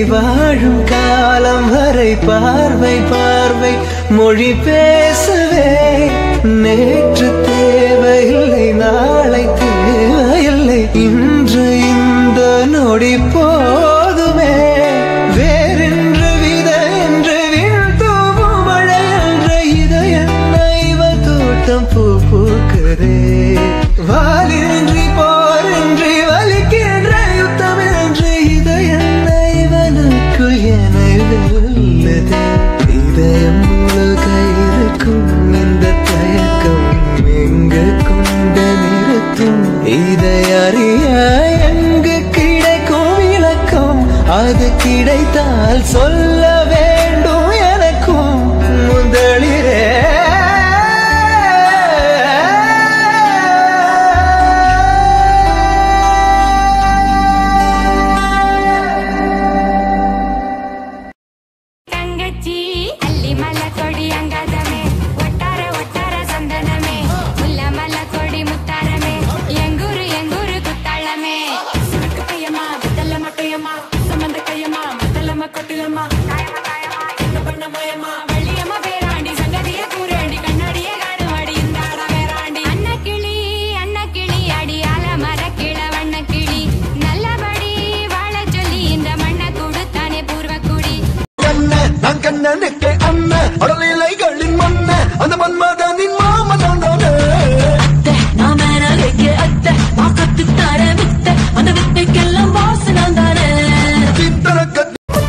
வாழும் காலம் வரை பார்வை பார்வை மொழி பேசவே நேற்று தேவையில்லை நாளை தேவையில்லை இன்று இந்த நொடி போதுமே வேறென்று வித என்று விண் தூவும் மழை என்ற இதயம் நைவ தோட்டம் பூ பூக்குதே வாலின்றி போரின்றி வலிக்கின்ற யுத்தம் என்று இதயம் நைவனுக்குள் என வெல்லுதே இதயம் முழுக இருக்கும் இந்த தயக்கம் எங்கு கொண்டு நிறுத்தும் இதை அறிய எங்கு கிடைக்கும் விளக்கம் அது கிடைத்தால் சொல்ல வேண்டும் எனக்கும் முதலிரே தங்கச்சி அள்ளி மலை கொடி அங்காதமே ஒட்டார ஒட்டார சந்தனமே முல்ல மலை கொடி முத்தாரமே எங்கூரு எங்கூரு குத்தாளமே சுருக்கு கையம்மா வித்தல்ல மட்டையம்மா சம்பந்த கையம்மா மத்தலம்மா கொட்டிலம்மா என்ன பண்ண மயம்மா வள்ளியம்மா பேராண்டி சங்கதிய கூறாண்டி கண்ணாடிய காடுவாடி இந்த ஆடா வேறாண்டி அண்ண கிளி அண்ண கிளி அடியால மர கிள வண்ண கிளி நல்லபடி வாழ சொல்லி இந்த மண்ணை கொடுத்தானே பூர்வக்குடி அண்ணன் நான் கண்ணனுக்கு அண்ணன் அடலிலைகளின் மண்ண அந்த மன்மதனின் மாமன் அத்தை நான் மேனகைக்கு அத்தை வாக்கத்து தர வித்தை அந்த வித்தைக்கெல்லாம் வாசனம் தானே சித்தரக்க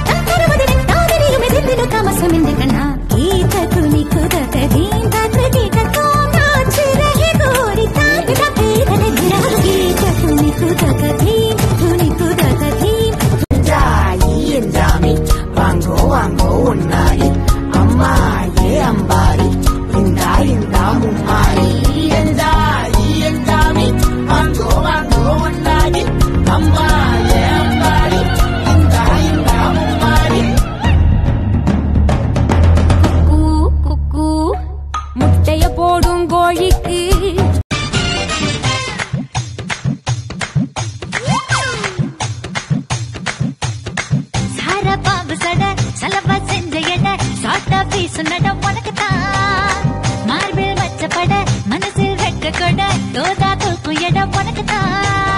கூ, குக்கூ, முட்டைய போடும் கோழிக்கு சார பாம்பு சட சலவா செஞ்ச எட சாட்டா பீசு நட உனக்குத்தான் மார்பில் வச்ச பட மனசில் வெற்ற கொட தோதா தூக்கும் இடம் உனக்குத்தான்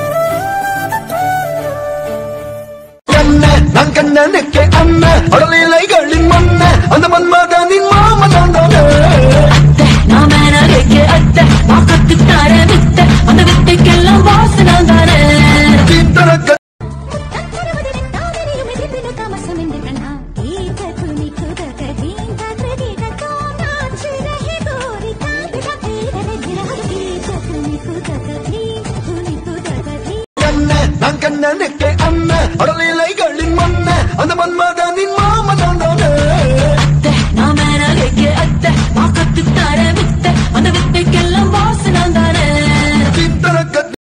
அண்ணன் நான் கண்ணனுக்கு அண்ணன் அடலில்